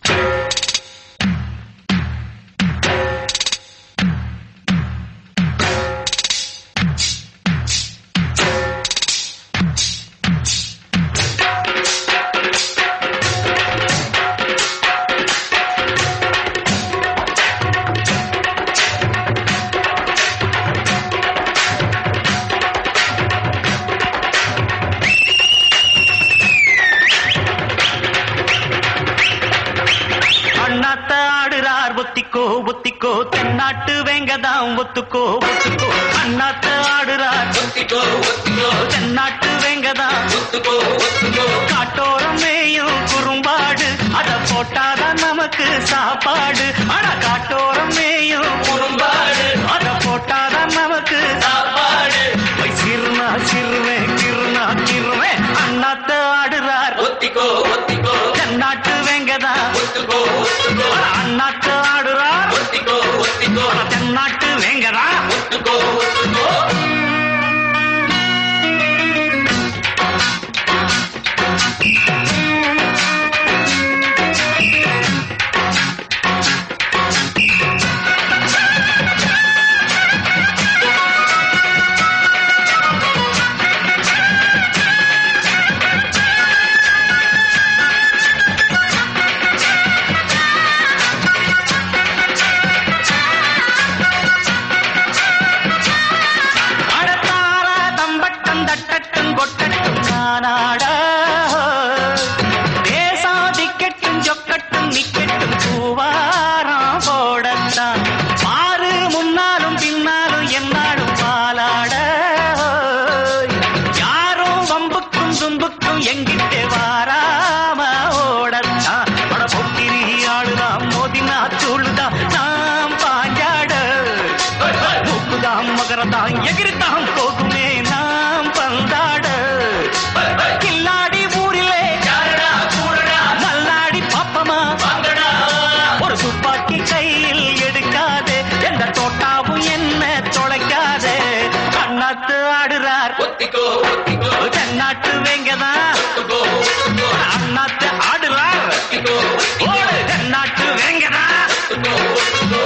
அண்ணாத்த ஆடுறார் ஒத்திக்கோ ஒத்திக்கோ தென்னாட்டு வேங்கதாம் ஒத்துக்கோ ஒத்துக்கோ அண்ணாத்த ஆடுறார் ஒத்திக்கோ ஒத்திக்கோ தென்னாட்டு வேங்கதாம் ஒத்துக்கோ ஒத்துக்கோ காட்டோரம் மேயும் குறும்பாடு அத போட்டாதான் நமக்கு சாப்பாடு ஆனா காட்டோரம் மேயும் குறும்பாடு அத போட்டாதான் நமக்கு சாப்பாடு போய் சிறுனா சிறுவேன் கிருனா கிருவேன் அண்ணாத்த ஆடுறார் ஒத்திக்கோ ஒத்திக்கோ தென்னாட்டு வேங்கதா ஒத்துக்கோ ஒத்துக்கோ அண்ணாத்த ஆடுறார் ஒத்திக்கோ ஒத்திக்கோ தென்னாட்டு வேங்கதா ஒத்துக்கோ ஒத்துக்கோ அடத்தார தம்பட்டம் தட்டட்டும் கொட்டட்டும் நானாட தேசாதிக்கட்டும் சொக்கட்டும் நிக்கட்டும் பூவாரம் போடத்தான் மாறு முன்னாலும் பின்னாலும் என்னாலும் பாலாட யாரும் வம்புக்கும் தும்புக்கும் எங்கிட்டே வாராம ஓடத்தான் அட பொக்கிரி ஆளுதான் மோதினா தூளுதான் நாம் பாஞ்சாட மூக்குதாம் மகரதாம் எகிரித்தாம் போகுமே நாம் பந்தாட கில்லாடி ஊரிலே யாரடா கூடடா நல்லாடி பாப்பமா வாங்கடா ஒரு துப்பாக்கி கையில் எடுக்காதே எந்த தோட்டாவும் என்ன தொலைக்காதே அண்ணாத்து ஆடுறார் ஒத்திக்கோ ஒத்திக்கோ தென்னாட்டு வேங்கதான் ஒத்துக்கோ ஒத்துக்கோ அண்ணாத்து ஆடுறார் ஒத்திக்கோ ஓடு தென்னாட்டு வேங்கதான் ஒத்துக்கோ ஒத்துக்கோ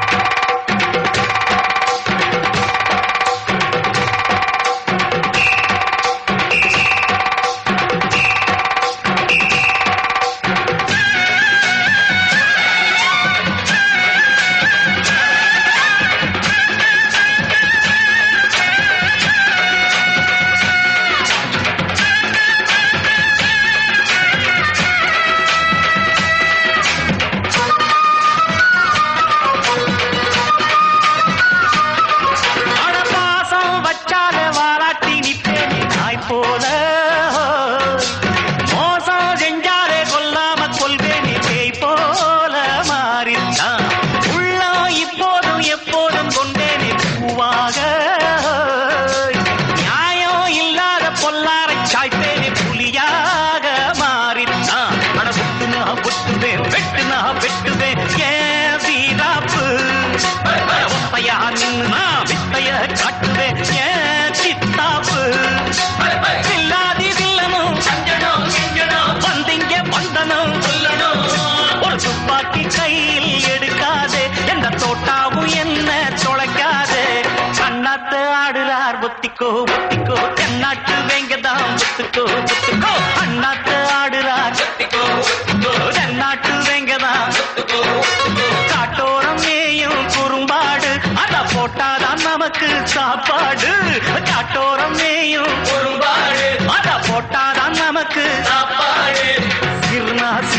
அட பாசம் வச்சால வாராட்டி நிப்பேனே நாய் போல மோசம் செஞ்சாலே கொல்லாம கொள்வேனே பேய் போல மாறித்தான் உள்ளம் இப்போதும் எப்போதும் கொண்டேனே பூவாக நியாயம் இல்லாத பொல்லாரை சாய்ப்பேனே புலியாக மாறித்தான் அட புட்டுனா புட்டுவேன் வெட்டுனா வெட்டுவேன் ஏன் வீராப்பு ஒத்தையா நின்னா வித்தைய காட்டுவேன் ஏன் சித்தாப்பு இல்லாதி வில்லனும் சஞ்சனோ கிஞ்சனோ வந்திங்க வந்தனும் சொல்லணும் ஒரு துப்பாக்கி கையில் எடுக்காதே எந்த தோட்டாவும் என்ன தொலைக்காதே கண்ணாத்து ஆடுறார் ஒத்திக்கோ ஒத்திக்கோ தென்னாட்டு வேங்கதான் ஒத்துக்கோ ஒத்துக்கோ அண்ணாத்து ஆடுறார் ஒத்திக்கோ ஒத்திக்கோ தென்னாட்டு வேங்கதான் ஒத்துக்கோ ஒத்துக்கோ காட்டோரம் மேயும் குறும்பாடு அத போட்டாதான் நமக்கு சாப்பாடு காட்டோரம் மேயும் குறும்பாடு அத போட்டாதான் நமக்கு சாப்பாடு சிறுனா